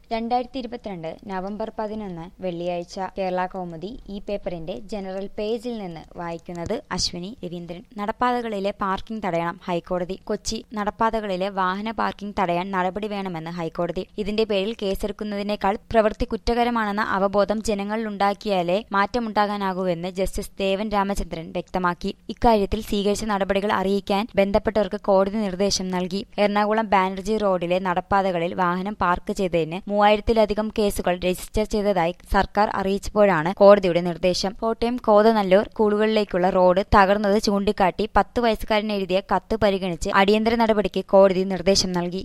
രണ്ടായിരത്തി ഇരുപത്തിരണ്ട് നവംബർ പതിനൊന്ന് വെള്ളിയാഴ്ച കേരള കൗമുദി ഈ പേപ്പറിന്റെ ജനറൽ പേജിൽ നിന്ന് വായിക്കുന്നത് അശ്വിനി രവീന്ദ്രൻ നടപ്പാതകളിലെ പാർക്കിംഗ് തടയണം ഹൈക്കോടതി കൊച്ചി നടപ്പാതകളിലെ വാഹന പാർക്കിംഗ് തടയാൻ നടപടി വേണമെന്ന് ഹൈക്കോടതി ഇതിന്റെ പേരിൽ കേസെടുക്കുന്നതിനേക്കാൾ പ്രവൃത്തി കുറ്റകരമാണെന്ന അവബോധം ജനങ്ങളിലുണ്ടാക്കിയാലേ മാറ്റമുണ്ടാകാനാകൂവെന്ന് ജസ്റ്റിസ് ദേവൻ രാമചന്ദ്രൻ വ്യക്തമാക്കി ഇക്കാര്യത്തിൽ സ്വീകരിച്ച നടപടികൾ അറിയിക്കാൻ ബന്ധപ്പെട്ടവർക്ക് കോടതി നിർദ്ദേശം നൽകി എറണാകുളം ബാനർജി റോഡിലെ നടപ്പാതകളിൽ വാഹനം പാർക്ക് ചെയ്തതിന് മൂവായിരത്തിലധികം കേസുകൾ രജിസ്റ്റർ ചെയ്തതായി സർക്കാർ അറിയിച്ചപ്പോഴാണ് കോടതിയുടെ നിർദ്ദേശം കോട്ടയം കോതനല്ലൂർ സ്കൂളുകളിലേക്കുള്ള റോഡ് തകർന്നത് ചൂണ്ടിക്കാട്ടി പത്ത് വയസ്സുകാരൻ എഴുതിയ കത്ത് പരിഗണിച്ച് അടിയന്തര നടപടിക്ക് കോടതി നിർദ്ദേശം നൽകി